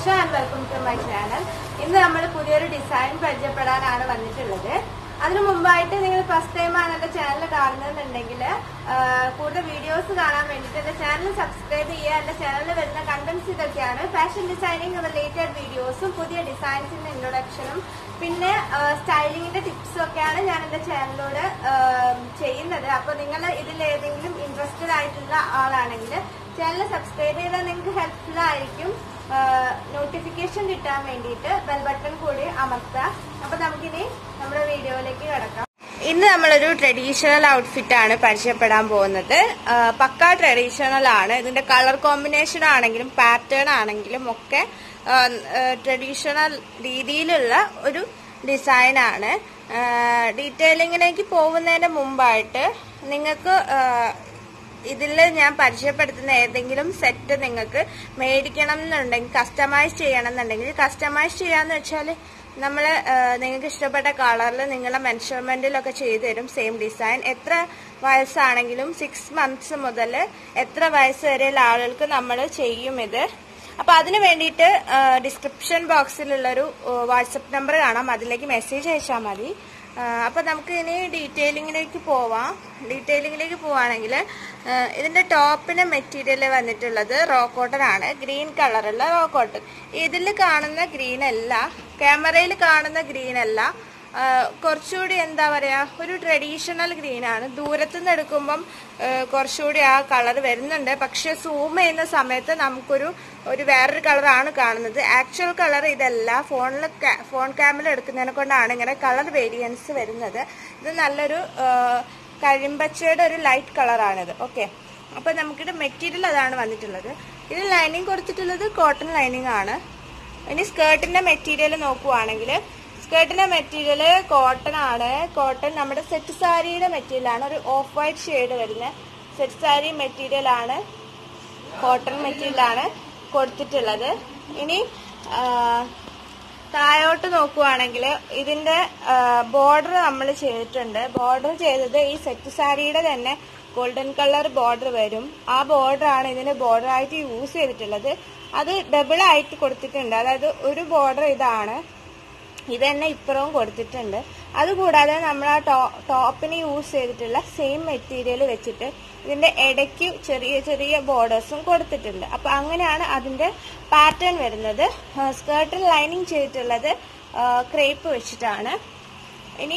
Varsha and welcome to my channel ഇന്ന് നമ്മൾ പുതിയൊരു ഡിസൈൻ പരിചയപ്പെടാനാണ് വന്നിട്ടുള്ളത് അതിനു മുമ്പായിട്ട് നിങ്ങൾ ഫസ്റ്റ് ടൈം ആണ് എന്റെ ചാനൽ കാണുന്നുണ്ടെങ്കിൽ കൂടുതൽ വീഡിയോസ് കാണാൻ വേണ്ടിയിട്ട് എന്റെ ചാനൽ സബ്സ്ക്രൈബ് ചെയ്യുക എന്റെ ചാനലിൽ വരുന്ന കണ്ടന്റ്സ് ഇതൊക്കെയാണ് ഫാഷൻ ഡിസൈനിങ് റിലേറ്റഡ് വീഡിയോസും പുതിയ ഡിസൈൻസിന്റെ ഇൻട്രൊഡക്ഷനും പിന്നെ സ്റ്റൈലിങ്ങിന്റെ ടിപ്സും ഒക്കെയാണ് ഞാൻ എന്റെ ചാനലിലൂടെ ചെയ്യുന്നത് അപ്പൊ നിങ്ങൾ ഇതിൽ ഏതെങ്കിലും ഇൻട്രസ്റ്റഡ് ആയിട്ടുള്ള ആളാണെങ്കിൽ ചാനൽ സബ്സ്ക്രൈബ് ചെയ്താൽ നിങ്ങൾക്ക് ഹെൽപ്ഫുൾ ആയിരിക്കും നോട്ടിഫിക്കേഷൻ കിട്ടാൻ വേണ്ടിയിട്ട് ബെൽ ബട്ടൺ കൂടി അമർത്തുക അപ്പൊ നമുക്കിനി നമ്മുടെ വീഡിയോയിലേക്ക് കിടക്കാം ഇന്ന് നമ്മളൊരു ട്രഡീഷണൽ ഔട്ട്ഫിറ്റ് ആണ് പരിചയപ്പെടാൻ പോകുന്നത് ആ, പക്ക ട്രഡീഷണൽ ആണ് ഇതിന്റെ കളർ കോമ്പിനേഷൻ ആണെങ്കിലും പാറ്റേൺ ആണെങ്കിലും ഒക്കെ ട്രഡീഷണൽ രീതിയിലുള്ള ഒരു ഡിസൈൻ ആണ് ഡീറ്റെയിലിങ്ങിലേക്ക് പോകുന്നതിന് മുമ്പായിട്ട് നിങ്ങൾക്ക് ഇതിൽ ഞാൻ പരിചയപ്പെടുത്തുന്ന ഏതെങ്കിലും സെറ്റ് നിങ്ങൾക്ക് മേടിക്കണം എന്നുണ്ടെങ്കിൽ കസ്റ്റമൈസ് ചെയ്യണം എന്നുണ്ടെങ്കിൽ കസ്റ്റമൈസ് ചെയ്യാന്ന് വെച്ചാൽ നമ്മൾ നിങ്ങൾക്ക് ഇഷ്ടപ്പെട്ട കളറിൽ നിങ്ങളെ മെഷർമെന്റിലൊക്കെ ചെയ്തു തരും സെയിം ഡിസൈൻ എത്ര വയസ്സാണെങ്കിലും സിക്സ് മന്ത്സ് മുതൽ എത്ര വയസ്സ് വരെയുള്ള ആളുകൾക്ക് നമ്മൾ ചെയ്യും ഇത് അപ്പൊ അതിന് വേണ്ടിയിട്ട് ഡിസ്ക്രിപ്ഷൻ ബോക്സിലുള്ളൊരു വാട്സപ്പ് നമ്പർ കാണാം അതിലേക്ക് മെസ്സേജ് അയച്ചാൽ മതി ആ, അപ്പൊ നമുക്ക് ഇനി ഡീറ്റെയിലിങ്ങിലേക്ക് പോവാം ഡീറ്റെയിലിങ്ങിലേക്ക് പോവാണെങ്കിൽ ഇതിന്റെ ടോപ്പിന് മെറ്റീരിയൽ വന്നിട്ടുള്ളത് റോ കോട്ടൺ ആണ് ഗ്രീൻ കളറുള്ള റോ കോട്ടൺ ഇതിൽ കാണുന്ന ഗ്രീൻ അല്ല ക്യാമറയിൽ കാണുന്ന ഗ്രീൻ അല്ല ആ, കുറച്ചുകൂടി എന്താ പറയാ ഒരു ട്രഡീഷണൽ ഗ്രീൻ ആണ് ദൂരത്തു നിന്ന് എടുക്കുമ്പം ആ, കുറച്ചുകൂടി ആ കളർ വരുന്നുണ്ട് പക്ഷെ സൂം ചെയ്യുന്ന സമയത്ത് നമുക്കൊരു ഒരു വേറൊരു കളറാണ് കാണുന്നത് ആക്ച്വൽ കളർ ഇതല്ല ഫോണിൽ ഫോൺ ക്യാമിൽ എടുക്കുന്നതിനെ കൊണ്ടാണ് ഇങ്ങനെ കളർ വേരിയൻസ് വരുന്നത് ഇത് നല്ലൊരു ആ, കരിമ്പച്ചയുടെ ഒരു ലൈറ്റ് കളറാണിത് ഓക്കെ അപ്പൊ നമുക്കിത് മെറ്റീരിയൽ അതാണ് വന്നിട്ടുള്ളത് ഇത് ലൈനിങ് കൊടുത്തിട്ടുള്ളത് കോട്ടൺ ലൈനിങ് ആണ് ഇനി സ്കേർട്ടിന്റെ മെറ്റീരിയൽ നോക്കുവാണെങ്കിൽ സ്കേർട്ടിന്റെ മെറ്റീരിയൽ കോട്ടൺ ആണ് കോട്ടൺ നമ്മുടെ സെറ്റ് സാരിയുടെ മെറ്റീരിയൽ ആണ് ഒരു ഓഫ് വൈറ്റ് ഷെയ്ഡ് വരുന്ന സെറ്റ് സാരി മെറ്റീരിയൽ ആണ് കോട്ടൺ മെറ്റീരിയൽ ആണ് കൊടുത്തിട്ടുള്ളത് ഇനി ആ, താഴോട്ട് നോക്കുവാണെങ്കിൽ ഇതിന്റെ ബോർഡർ നമ്മൾ ചെയ്തിട്ടുണ്ട് ബോർഡർ ചെയ്തത് ഈ സെറ്റ് സാരിയുടെ തന്നെ ഗോൾഡൻ കളർ ബോർഡർ വരും ആ ബോർഡർ ആണ് ഇതിന് ബോർഡർ ആയിട്ട് യൂസ് ചെയ്തിട്ടുള്ളത് അത് ഡബിൾ ആയിട്ട് കൊടുത്തിട്ടുണ്ട് അതായത് ഒരു ബോർഡർ ഇതാണ് ഇത് തന്നെ ഇപ്പുറവും കൊടുത്തിട്ടുണ്ട് അതുകൂടാതെ നമ്മൾ ആ ടോ- ടോപ്പിന് യൂസ് ചെയ്തിട്ടുള്ള സെയിം മെറ്റീരിയൽ വെച്ചിട്ട് ഇതിന്റെ ഇടയ്ക്ക് ചെറിയ ചെറിയ ബോർഡേഴ്സും കൊടുത്തിട്ടുണ്ട് അപ്പൊ അങ്ങനെയാണ് അതിന്റെ പാറ്റേൺ വരുന്നത് സ്കേർട്ടിൽ ലൈനിങ് ചെയ്തിട്ടുള്ളത് ക്രേപ്പ് വെച്ചിട്ടാണ് ഇനി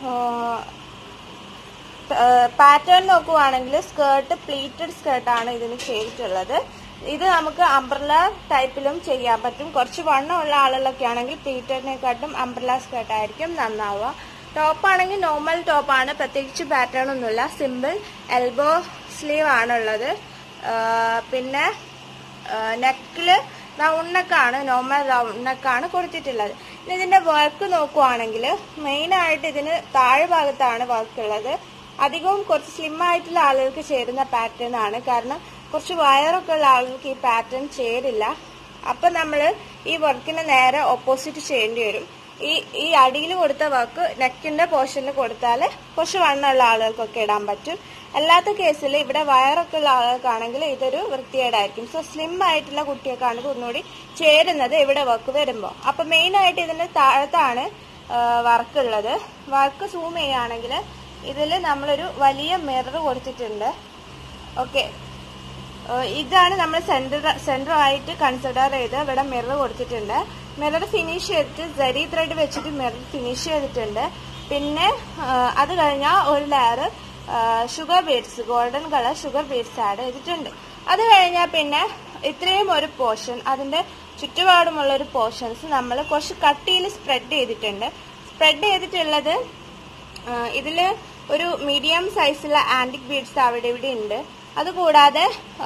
പാറ്റേൺ നോക്കുവാണെങ്കിൽ സ്കേർട്ട് പ്ലീറ്റഡ് സ്കേർട്ടാണ് ഇതിന് ചെയ്തിട്ടുള്ളത് ഇത് നമുക്ക് അംബ്രല ടൈപ്പിലും ചെയ്യാൻ പറ്റും കുറച്ച് വണ്ണമുള്ള ആളുകളൊക്കെ ആണെങ്കിൽ പ്ലീറ്റഡിനെക്കാട്ടും അംബ്രല സ്കേർട്ട് ആയിരിക്കും നന്നാവുക ടോപ്പ് ആണെങ്കിൽ നോർമൽ ടോപ്പാണ് പ്രത്യേകിച്ച് പാറ്റേൺ ഒന്നുമില്ല സിമ്പിൾ എൽബോ സ്ലീവ് ആണുള്ളത് ആ, പിന്നെ നെക്കില് റൗണ്ട് നെക്കാണ് നോർമൽ റൗണ്ട് നെക്കാണ് കൊടുത്തിട്ടുള്ളത് ഇനി ഇതിന്റെ വർക്ക് നോക്കുവാണെങ്കിൽ മെയിൻ ആയിട്ട് ഇതിന് താഴെ ഭാഗത്താണ് വർക്ക് ഉള്ളത് അധികവും കുറച്ച് സ്ലിം ആയിട്ടുള്ള ആളുകൾക്ക് ചേരുന്ന പാറ്റേൺ ആണ് കാരണം കുറച്ച് വയറൊക്കെ ഉള്ള ആളുകൾക്ക് ഈ പാറ്റേൺ ചേരില്ല അപ്പൊ നമ്മൾ ഈ വർക്കിന് നേരെ ഓപ്പോസിറ്റ് ചെയ്യേണ്ടി വരും ഈ ഈ അടിയിൽ കൊടുത്ത വർക്ക് നെക്കിന്റെ പോർഷനിൽ കൊടുത്താൽ കുറച്ച് വണ്ണമുള്ള ആളുകൾക്കൊക്കെ ഇടാൻ പറ്റും അല്ലാത്ത കേസിൽ ഇവിടെ വയറൊക്കെ ഉള്ള ആളുകൾക്കാണെങ്കിൽ ഇതൊരു വൃത്തികേടായിരിക്കും സോ സ്ലിം ആയിട്ടുള്ള കുട്ടികൾക്കാണ് ഒന്നുകൂടി ചേരുന്നത് ഇവിടെ വർക്ക് വരുമ്പോൾ അപ്പൊ മെയിൻ ആയിട്ട് ഇതിന്റെ താഴത്താണ് വർക്ക് ഉള്ളത് വർക്ക് സൂം ചെയ്യുകയാണെങ്കിൽ ഇതിൽ നമ്മളൊരു വലിയ മിറർ കൊടുത്തിട്ടുണ്ട് ഓക്കെ ഇതാണ് നമ്മൾ സെന്റർ സെന്റർ ആയിട്ട് കൺസിഡർ ചെയ്ത് ഇവിടെ മിറർ കൊടുത്തിട്ടുണ്ട് മിറർ ഫിനിഷ് ചെയ്തിട്ട് ജരി ത്രെഡ് വെച്ചിട്ട് മിറർ ഫിനിഷ് ചെയ്തിട്ടുണ്ട് പിന്നെ ആ, അത് കഴിഞ്ഞാൽ ഒരു layer sugar beads golden colour sugar beads add ചെയ്തിട്ടുണ്ട് അത് കഴിഞ്ഞാൽ പിന്നെ ഇത്രയും ഒരു പോർഷൻ അതിന്റെ ചുറ്റുപാടുമുള്ള ഒരു പോർഷൻസ് നമ്മൾ കുറച്ച് കട്ടിയിൽ സ്പ്രെഡ് ചെയ്തിട്ടുണ്ട് സ്പ്രെഡ് ചെയ്തിട്ടുള്ളത് ആ, ഇതില് ഒരു മീഡിയം സൈസുള്ള ആന്റിക് ബീഡ്സ് അവിടെ ഇവിടെ ഉണ്ട് അതുകൂടാതെ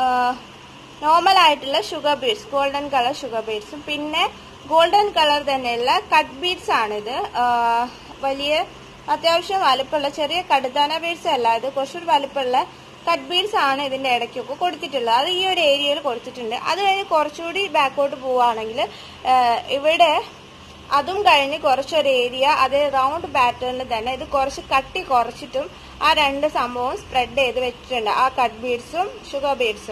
നോർമൽ ആയിട്ടുള്ള sugar beads golden colour sugar ബീഡ്സും പിന്നെ ഗോൾഡൻ കളർ തന്നെയുള്ള കട്ട് ബീഡ്സ് ആണിത് ആ, വലിയ അത്യാവശ്യം വലുപ്പമുള്ള ചെറിയ കടുത്താന ബീഡ്സ് അല്ല ഇത് കുറച്ചൊരു വലുപ്പമുള്ള കട്ട് ബീഡ്സ് ആണ് ഇതിന്റെ ഇടയ്ക്കൊക്കെ കൊടുത്തിട്ടുള്ളത് അത് ഈ ഒരു ഏരിയയിൽ കൊടുത്തിട്ടുണ്ട് അത് കഴിഞ്ഞ് കുറച്ചുകൂടി ബാക്കോട്ട് പോവുകയാണെങ്കിൽ ഇവിടെ അതും കഴിഞ്ഞ് കുറച്ചൊരു ഏരിയ അതേ റൗണ്ട് പാറ്റേണിൽ തന്നെ ഇത് കുറച്ച് കട്ടി കുറച്ചിട്ടും ആ രണ്ട് സംഭവം സ്പ്രെഡ് ചെയ്ത് വെച്ചിട്ടുണ്ട് ആ കട്ട് ബീഡ്സും ഷുഗർ ബീഡ്സും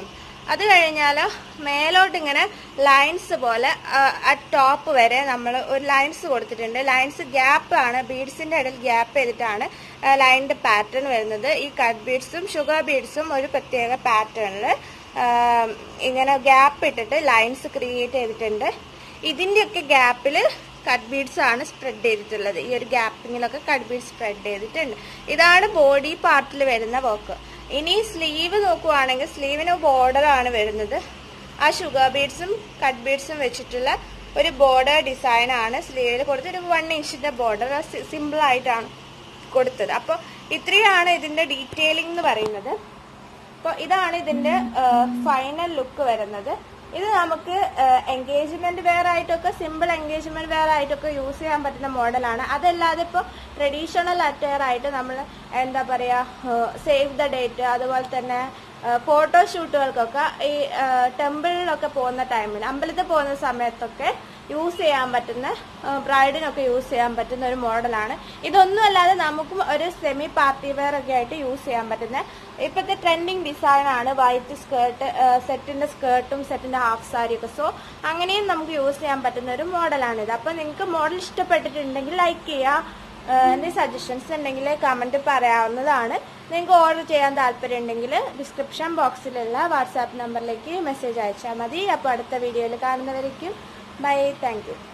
അത് കഴിഞ്ഞാൽ മേലോട്ട് ഇങ്ങനെ ലൈൻസ് പോലെ ആ ടോപ്പ് വരെ നമ്മൾ ഒരു ലൈൻസ് കൊടുത്തിട്ടുണ്ട് ലൈൻസ് ഗ്യാപ്പ് ആണ് ബീഡ്സിന്റെ ഇടയിൽ ഗ്യാപ്പ് ചെയ്തിട്ടാണ് ലൈനിന്റെ പാറ്റേൺ വരുന്നത് ഈ കട്ട് ബീഡ്സും ഷുഗർ ബീഡ്സും ഒരു പ്രത്യേക പാറ്റേണിൽ ഇങ്ങനെ ഗ്യാപ്പ് ഇട്ടിട്ട് ലൈൻസ് ക്രിയേറ്റ് ചെയ്തിട്ടുണ്ട് ഇതിന്റെയൊക്കെ ഗ്യാപ്പിൽ കട്ട് ബീഡ്സ് ആണ് സ്പ്രെഡ് ചെയ്തിട്ടുള്ളത് ഈ ഒരു ഗ്യാപ്പിങ്ങിലൊക്കെ കട്ട് ബീഡ്സ് സ്പ്രെഡ് ചെയ്തിട്ടുണ്ട് ഇതാണ് ബോഡി പാർട്ടിൽ വരുന്ന വർക്ക് ഇനി സ്ലീവ് നോക്കുവാണെങ്കിൽ സ്ലീവിന് ബോർഡർ ആണ് വരുന്നത് ആ ഷുഗർ ബീഡ്സും കട്ട് ബീഡ്സും വെച്ചിട്ടുള്ള ഒരു ബോർഡർ ഡിസൈൻ ആണ് സ്ലീവിൽ കൊടുത്തത് ഒരു വൺ ഇഞ്ചിന്റെ ബോർഡർ സിമ്പിൾ ആയിട്ടാണ് കൊടുത്തത് അപ്പോൾ ഇത്രയാണ് ഇതിന്റെ ഡീറ്റെയിലിംഗ് എന്ന് പറയുന്നത് അപ്പോൾ ഇതാണ് ഇതിന്റെ ഫൈനൽ ലുക്ക് വരുന്നത് ഇത് നമുക്ക് എൻഗേജ്മെന്റ് വെയർ ആയിട്ടൊക്കെ സിമ്പിൾ എൻഗേജ്മെന്റ് വെയർ ആയിട്ടൊക്കെ യൂസ് ചെയ്യാൻ പറ്റുന്ന മോഡലാണ് അതല്ലാതെ ഇപ്പോൾ ട്രഡീഷണൽ അറ്റയർ ആയിട്ട് നമ്മൾ എന്താ പറയാ സേവ് ദ ഡേറ്റ് അതുപോലെ തന്നെ ഫോട്ടോഷൂട്ടുകൾക്കൊക്കെ ഈ ടെമ്പിളിലൊക്കെ പോകുന്ന ടൈമിൽ അമ്പലത്തിൽ പോകുന്ന സമയത്തൊക്കെ യൂസ് ചെയ്യാൻ പറ്റുന്ന ബ്രൈഡിനൊക്കെ യൂസ് ചെയ്യാൻ പറ്റുന്ന ഒരു മോഡലാണ് ഇതൊന്നും അല്ലാതെ നമുക്കും ഒരു സെമി പാർട്ടി വെയർ ഒക്കെ ആയിട്ട് യൂസ് ചെയ്യാൻ പറ്റുന്ന ഇപ്പോഴത്തെ ട്രെൻഡിങ് ഡിസൈൻ ആണ് വൈറ്റ് സ്കേർട്ട് സെറ്റിന്റെ സ്കേർട്ടും സെറ്റിന്റെ ഹാഫ് സാരിയൊക്കെ സോ അങ്ങനെയും നമുക്ക് യൂസ് ചെയ്യാൻ പറ്റുന്ന ഒരു മോഡലാണിത് അപ്പൊ നിങ്ങൾക്ക് മോഡൽ ഇഷ്ടപ്പെട്ടിട്ടുണ്ടെങ്കിൽ ലൈക്ക് ചെയ്യുക എന്തെങ്കിലും സജഷൻസ് ഉണ്ടെങ്കിൽ കമന്റ് പറയാവുന്നതാണ് നിങ്ങൾക്ക് ഓർഡർ ചെയ്യാൻ താല്പര്യം ഉണ്ടെങ്കിൽ ഡിസ്ക്രിപ്ഷൻ ബോക്സിലുള്ള വാട്സാപ്പ് നമ്പറിലേക്ക് മെസ്സേജ് അയച്ചാൽ മതി അപ്പോൾ അടുത്ത വീഡിയോയിൽ കാണുന്നവരേക്കും ബൈ താങ്ക് യു